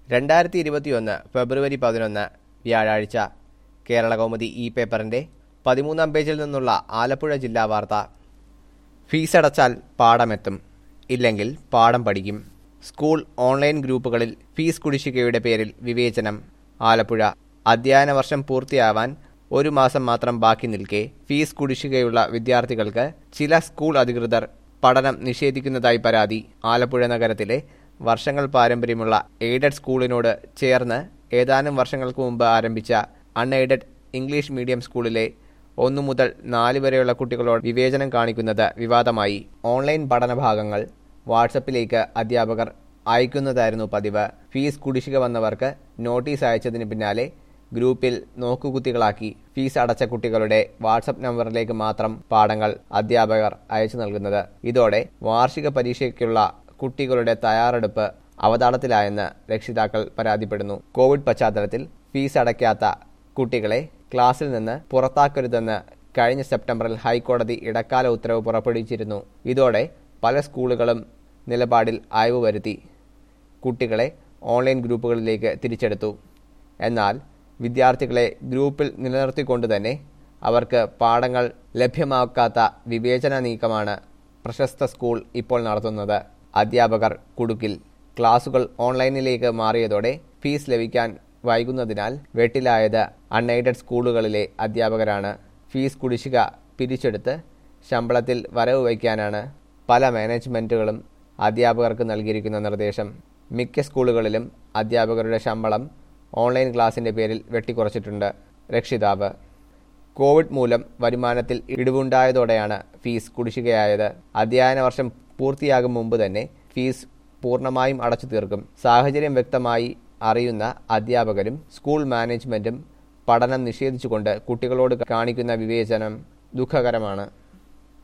രണ്ടായിരത്തി ഇരുപത്തിയൊന്ന് ഫെബ്രുവരി പതിനൊന്ന് വ്യാഴാഴ്ച കേരള കൗമുദി ഇ പേപ്പറിന്റെ പതിമൂന്നാം പേജിൽ നിന്നുള്ള ആലപ്പുഴ ജില്ലാ വാർത്ത ഫീസ് അടച്ചാൽ പാഠമെത്തും ഇല്ലെങ്കിൽ പാഠം പഠിക്കും സ്കൂൾ ഓൺലൈൻ ഗ്രൂപ്പുകളിൽ ഫീസ് കുടിശ്ശികയുടെ പേരിൽ വിവേചനം ആലപ്പുഴ അധ്യയന വർഷം പൂർത്തിയാവാൻ ഒരു മാസം മാത്രം ബാക്കി നിൽക്കെ ഫീസ് കുടിശ്ശികയുള്ള വിദ്യാർത്ഥികൾക്ക് ചില സ്കൂൾ അധികൃതർ പഠനം നിഷേധിക്കുന്നതായി പരാതി ആലപ്പുഴ നഗരത്തിലെ വർഷങ്ങൾ പാരമ്പര്യമുള്ള എയ്ഡഡ് സ്കൂളിനോട് ചേർന്ന് ഏതാനും വർഷങ്ങൾക്ക് മുമ്പ് ആരംഭിച്ച അൺഎയ്ഡഡ് ഇംഗ്ലീഷ് മീഡിയം സ്കൂളിലെ ഒന്നു മുതൽ നാല് വരെയുള്ള കുട്ടികളോട് വിവേചനം കാണിക്കുന്നത് വിവാദമായി ഓൺലൈൻ പഠന ഭാഗങ്ങൾ വാട്സപ്പിലേക്ക് അധ്യാപകർ അയക്കുന്നതായിരുന്നു പതിവ് ഫീസ് കുടിശ്ശിക വന്നവർക്ക് നോട്ടീസ് അയച്ചതിന് പിന്നാലെ ഗ്രൂപ്പിൽ നോക്കുകുത്തികളാക്കി ഫീസ് അടച്ച കുട്ടികളുടെ വാട്സപ്പ് നമ്പറിലേക്ക് മാത്രം പാഠങ്ങൾ അധ്യാപകർ അയച്ചു നൽകുന്നത് ഇതോടെ വാർഷിക പരീക്ഷയ്ക്കുള്ള കുട്ടികളുടെ തയ്യാറെടുപ്പ് അവതാളത്തിലായെന്ന് രക്ഷിതാക്കൾ പരാതിപ്പെടുന്നു കോവിഡ് പശ്ചാത്തലത്തിൽ ഫീസ് അടയ്ക്കാത്ത കുട്ടികളെ ക്ലാസ്സിൽ നിന്ന് പുറത്താക്കരുതെന്ന് കഴിഞ്ഞ സെപ്റ്റംബറിൽ ഹൈക്കോടതി ഇടക്കാല ഉത്തരവ് പുറപ്പെടുവിച്ചിരുന്നു ഇതോടെ പല സ്കൂളുകളും നിലപാടിൽ അയവ് വരുത്തി കുട്ടികളെ ഓൺലൈൻ ഗ്രൂപ്പുകളിലേക്ക് തിരിച്ചെടുത്തു എന്നാൽ വിദ്യാർത്ഥികളെ ഗ്രൂപ്പിൽ നിലനിർത്തിക്കൊണ്ട് തന്നെ അവർക്ക് പാഠങ്ങൾ ലഭ്യമാക്കാത്ത വിവേചന നീക്കമാണ് പ്രശസ്ത സ്കൂൾ ഇപ്പോൾ നടത്തുന്നത് അധ്യാപകർ കുടുക്കിൽ ക്ലാസുകൾ ഓൺലൈനിലേക്ക് മാറിയതോടെ ഫീസ് ലഭിക്കാൻ വൈകുന്നതിനാൽ വെട്ടിലായത് അൺഎയ്ഡഡ് സ്കൂളുകളിലെ അധ്യാപകരാണ് ഫീസ് കുടിശ്ശിക പിരിച്ചെടുത്ത് ശമ്പളത്തിൽ വരവ് വയ്ക്കാനാണ് പല മാനേജ്മെന്റുകളും അധ്യാപകർക്ക് നൽകിയിരിക്കുന്ന നിർദ്ദേശം മിക്ക സ്കൂളുകളിലും അധ്യാപകരുടെ ശമ്പളം ഓൺലൈൻ ക്ലാസിന്റെ പേരിൽ വെട്ടിക്കുറച്ചിട്ടുണ്ട് രക്ഷിതാവ് കോവിഡ് മൂലം വരുമാനത്തിൽ ഇടിവുണ്ടായതോടെയാണ് ഫീസ് കുടിശ്ശികയായത് അധ്യയന വർഷം പൂർത്തിയാകും മുമ്പ് തന്നെ ഫീസ് പൂർണ്ണമായും അടച്ചു തീർക്കും സാഹചര്യം വ്യക്തമായി അറിയുന്ന അധ്യാപകരും സ്കൂൾ മാനേജ്മെന്റും പഠനം നിഷേധിച്ചുകൊണ്ട് കുട്ടികളോട് കാണിക്കുന്ന വിവേചനം ദുഃഖകരമാണ്